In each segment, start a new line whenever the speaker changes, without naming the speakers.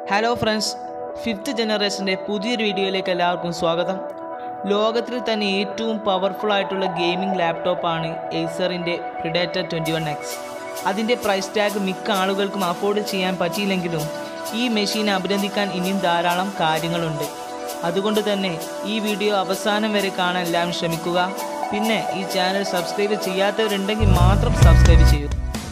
hello friends fifth ജനറേഷൻ്റെ പുതിയൊരു വീഡിയോയിലേക്ക് എല്ലാവർക്കും സ്വാഗതം ലോകത്തിൽ തന്നെ ഏറ്റവും പവർഫുൾ ആയിട്ടുള്ള ഗെയിമിംഗ് ലാപ്ടോപ്പാണ് ഏസറിൻ്റെ പ്രിഡേറ്റർ ട്വൻറ്റി വൺ എക്സ് അതിൻ്റെ പ്രൈസ് ടാഗ് മിക്ക ആളുകൾക്കും അഫോർഡ് ചെയ്യാൻ പറ്റിയില്ലെങ്കിലും ഈ മെഷീൻ അഭിനന്ദിക്കാൻ ഇനിയും ധാരാളം കാര്യങ്ങളുണ്ട് അതുകൊണ്ട് തന്നെ ഈ വീഡിയോ അവസാനം വരെ കാണാൻ എല്ലാവരും ശ്രമിക്കുക പിന്നെ ഈ ചാനൽ സബ്സ്ക്രൈബ് ചെയ്യാത്തവരുണ്ടെങ്കിൽ മാത്രം സബ്സ്ക്രൈബ് ചെയ്യൂ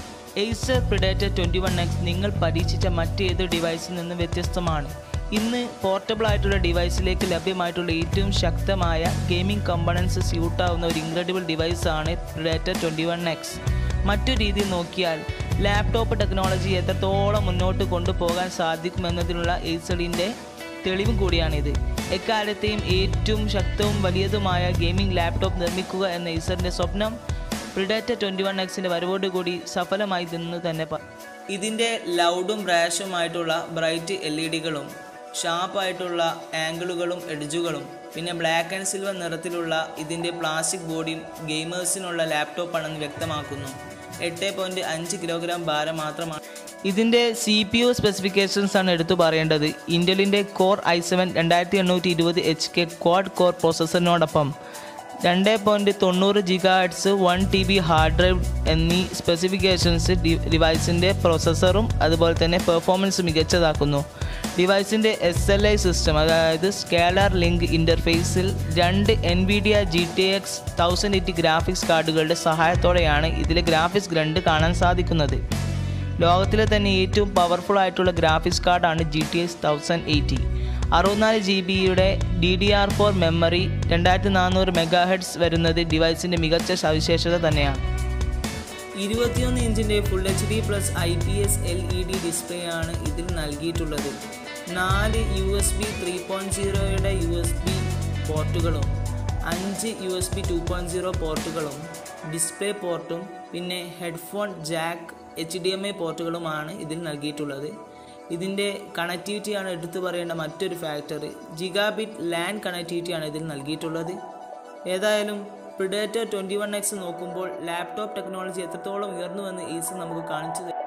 Acer Predator twenty one X നിങ്ങൾ പരീക്ഷിച്ച മറ്റേത് ഡിവൈസിൽ നിന്ന് വ്യത്യസ്തമാണ് ഇന്ന് പോർട്ടബിൾ ആയിട്ടുള്ള ഡിവൈസിലേക്ക് ലഭ്യമായിട്ടുള്ള ഏറ്റവും ശക്തമായ ഗെയിമിംഗ് കമ്പണൻസ് സ്യൂട്ടാവുന്ന ഒരു ഇൻക്രെഡിബിൾ ഡിവൈസാണ് പ്രിഡേറ്റർ ട്വൻറ്റി വൺ എക്സ് മറ്റു രീതിയിൽ നോക്കിയാൽ ലാപ്ടോപ്പ് ടെക്നോളജി എത്രത്തോളം മുന്നോട്ട് കൊണ്ടുപോകാൻ സാധിക്കുമെന്നതിനുള്ള എയ്സറിൻ്റെ തെളിവും കൂടിയാണിത് എക്കാലത്തെയും ഏറ്റവും ശക്തവും വലിയതുമായ ഗെയിമിംഗ് ലാപ്ടോപ്പ് നിർമ്മിക്കുക എന്ന എയ്സറിൻ്റെ സ്വപ്നം പ്രിഡേറ്റർ ട്വൻറ്റി വൺ എക്സിൻ്റെ വരവോടുകൂടി സഫലമായി എന്ന് തന്നെ പറ ഇതിൻ്റെ ലൗഡും ബ്രാഷുമായിട്ടുള്ള ബ്രൈറ്റ് എൽ ഇ ഡികളും ഷാർപ്പായിട്ടുള്ള ആംഗിളുകളും എഡ്ജുകളും പിന്നെ ബ്ലാക്ക് ആൻഡ് സിൽവർ നിറത്തിലുള്ള ഇതിൻ്റെ പ്ലാസ്റ്റിക് ബോഡിയും ഗെയിമേഴ്സിനുള്ള ലാപ്ടോപ്പാണെന്ന് വ്യക്തമാക്കുന്നു എട്ട് പോയിൻറ്റ് അഞ്ച് കിലോഗ്രാം ഭാരം മാത്രമാണ് ഇതിൻ്റെ സി പി യു സ്പെസിഫിക്കേഷൻസ് ആണ് എടുത്തു പറയേണ്ടത് ഇൻ്റലിൻ്റെ കോർ ഐ സെവൻ രണ്ടായിരത്തി എണ്ണൂറ്റി ഇരുപത് എച്ച് കെ ക്വാഡ് കോർ പ്രോസസ്സറിനോടൊപ്പം രണ്ട് പോയിൻറ്റ് തൊണ്ണൂറ് gigahertz one T B hard drive എന്നീ സ്പെസിഫിക്കേഷൻസ് ഡിവൈസിൻ്റെ പ്രോസസ്സറും അതുപോലെ തന്നെ പെർഫോമൻസ് മികച്ചതാക്കുന്നു ഡിവൈസിൻ്റെ എസ് എൽ ഐ സിസ്റ്റം അതായത് സ്കാലർ ലിങ്ക് ഇൻ്റർഫേസിൽ രണ്ട് N V D G T X thousand eighty graphics കാർഡുകളുടെ സഹായത്തോടെയാണ് ഇതിലെ ഗ്രാഫിക്സ് ഗ്രണ്ട് കാണാൻ സാധിക്കുന്നത് ലോകത്തിലെ തന്നെ ഏറ്റവും പവർഫുൾ ആയിട്ടുള്ള ഗ്രാഫിക്സ് കാർഡാണ് G T X thousand eighty അറുപത്തിനാല് ജി ബിയുടെ D D R four memory രണ്ടായിരത്തി നാനൂറ് മെഗാ ഹെഡ്സ് വരുന്നത് ഡിവൈസിൻ്റെ മികച്ച സവിശേഷത തന്നെയാണ് ഇരുപത്തിയൊന്ന് ഇഞ്ചിൻ്റെ full H D plus I P S L E D display ആണ് ഇതിൽ നൽകിയിട്ടുള്ളത് നാല് U S B three point സീറോയുടെ യു എസ് ബി പോർട്ടുകളും അഞ്ച് U S B two point zero പോർട്ടുകളും ഡിസ്പ്ലേ പോർട്ടും പിന്നെ headphone jack H D M I പോർട്ടുകളുമാണ് ഇതിൽ നൽകിയിട്ടുള്ളത് ഇതിൻ്റെ കണക്ടിവിറ്റിയാണ് എടുത്തു പറയേണ്ട മറ്റൊരു ഫാക്ടർ ജിഗാബിറ്റ് ലാൻ കണക്ടിവിറ്റിയാണ് ഇതിൽ നൽകിയിട്ടുള്ളത് ഏതായാലും പ്രിഡേറ്റർ ട്വൻറ്റി വൺ എക്സ് നോക്കുമ്പോൾ ലാപ്ടോപ്പ് ടെക്നോളജി എത്രത്തോളം ഉയർന്നുവെന്ന് ഈസ് നമുക്ക് കാണിച്ചു തരും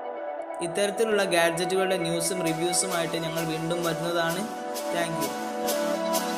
ഇത്തരത്തിലുള്ള ഗാഡ്ജറ്റുകളുടെ ന്യൂസും റിവ്യൂസുമായിട്ട് ഞങ്ങൾ വീണ്ടും വരുന്നതാണ് താങ്ക് യു